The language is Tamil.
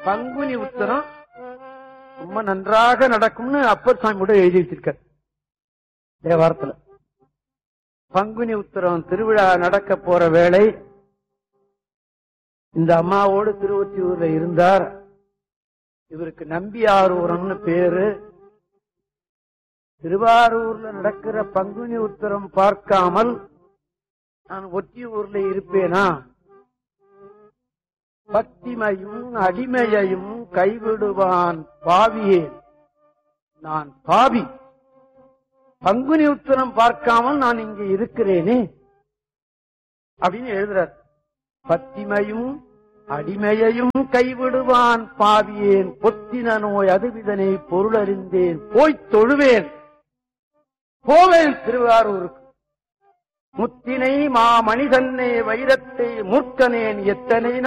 பங்குனி உத்தரம் ரொம்ப நன்றாக நடக்கும்னு அப்பர் சாமி கூட எழுதி வச்சிருக்கார் தேவாரத்துல பங்குனி உத்தரம் திருவிழா நடக்க போற வேளை இந்த அம்மாவோடு திருவொற்றியூர்ல இருந்தார் இவருக்கு நம்பியாரூரம்னு பேரு திருவாரூர்ல நடக்கிற பங்குனி உத்தரம் பார்க்காமல் நான் ஒற்றியூர்ல இருப்பேனா பத்திமையும் அடிமையையும் கைவிடுவான் பாவியே நான் பாவி பங்குனி உத்தரம் பார்க்காமல் நான் இங்க இருக்கிறேனே அப்படின்னு எழுதுறார் பத்திமையும் அடிமையையும் கைவிடுவான் பாவியேன் பொத்தின நோய் அதுவிதனை பொருளறிந்தேன் போய்த் தொழுவேன் போவேன் திருவாரூருக்கு முத்தினை மா மனிதன்னே வைரத்தை மூர்க்கனேன் எத்தனை